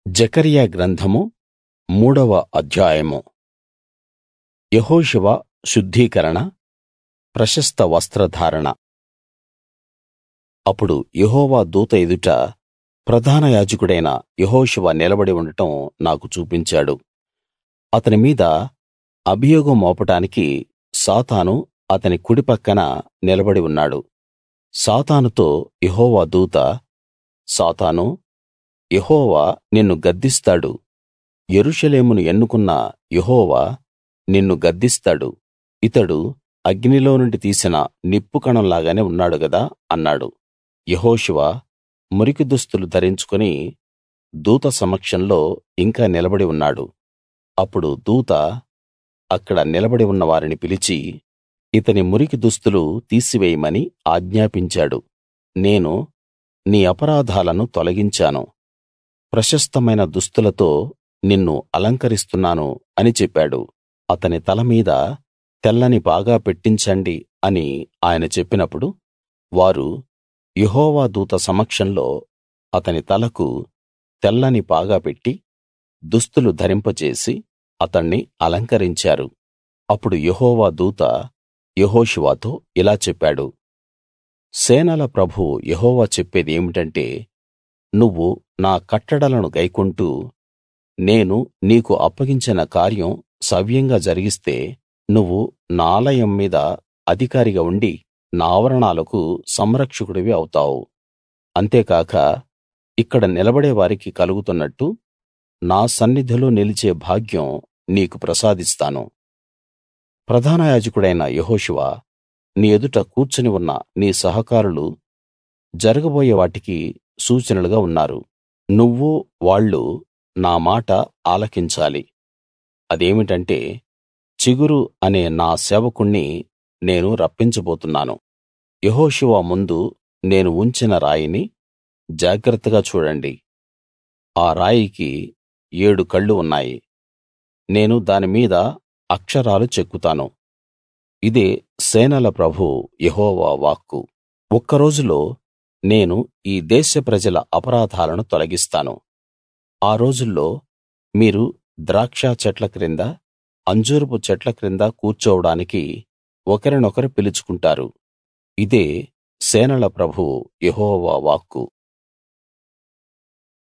జెకర్యా గ్రంథము మూడవ అధ్యాయము యెహోషువ శుద్ధీకరణ ప్రశస్త వస్త్రధారణ అప్పుడు యెహోవా దూత ఎదుట ప్రధాన యాజకుడైన యెహోషువ నిలబడి ఉండడం నాకు చూపించాడు అతని మీద అభియోగం మోపడానికి సాతాను అతని కుడి పక్కన నిలబడి ఉన్నాడు సాతానుతో యెహోవా దూత సాతానూ యెహోవా నిన్ను గద్దిస్తాడు యెరూషలేమును ఎన్నుకున్న యెహోవా నిన్ను గద్దిస్తాడు ఇతడు అగ్నిలో నుండి తీసిన నిప్పుకణం లాగానే ఉన్నాడు గదా అన్నాడు యెహోషువ మురికి దుస్తులు ధరించుకుని దూత సమక్షంలో ఇంకా నిలబడి ఉన్నాడు అప్పుడు దూత అక్కడ నిలబడి ఉన్న వారిని పిలిచి ఇతని మురికి దుస్తులు తీసివేయమని ఆజ్ఞాపించాడు నేను నీ అపరాధాలను తొలగించాను ప్రశస్తమైన దుస్తులతో నిన్ను అలంకరిస్తున్నాను అని చెప్పాడు అతని తల మీద తెల్లని పాగా పెట్టించండి అని ఆయన చెప్పినప్పుడు వారు యెహోవా దూత సమక్షంలో అతని తలకు తెల్లని పాగా పెట్టి దుస్తులు ధరింపజేసి అతణ్ణి అలంకరించారు అప్పుడు యెహోవా దూత యెహోషువతో ఇలా చెప్పాడు సేనల ప్రభువు యెహోవా చెప్పేది ఏమిటంటే నువ్వు నా కట్టడలను గైకొంటూ నేను నీకు అప్పగించిన కార్యం సవ్యంగా జరిగిస్తే నువ్వు నా ఆలయం మీద అధికారిగా ఉండి నా ఆవరణాలకు సంరక్షకుడివి అవుతావు అంతేకాక ఇక్కడ నిలబడే వారికి కలుగుతున్నట్టు నా సన్నిధిలో నిలిచే భాగ్యం నీకు ప్రసాదిస్తాను ప్రధాన యాజకుడైన యెహోషువ నీ ఎదుట కూర్చుని ఉన్న నీ సహకారులు జరగబోయే వాటికి సూచనలుగా ఉన్నారు నువ్వూ వాళ్ళు నా మాట ఆలకించాలి అదేమిటంటే చిగురు అనే నా సేవకుణ్ణి నేను రప్పించబోతున్నాను యెహోషువ ముందు నేను ఉంచిన రాయిని జాగ్రత్తగా చూడండి ఆ రాయికి ఏడు కళ్ళు ఉన్నాయి నేను దాని మీద అక్షరాలు చెక్కుతాను ఇదే సేనల ప్రభువు యెహోవా వాక్కు ఒక్క రోజులో నేను ఈ దేశ ప్రజల అపరాధాలను తొలగిస్తాను ఆ రోజుల్లో మీరు ద్రాక్ష చెట్ల క్రింద అంజూరపు చెట్ల క్రింద కూర్చోవడానికి ఒకరినొకరు పిలుచుకుంటారు ఇదే సేనల ప్రభువు యెహోవా వాక్కు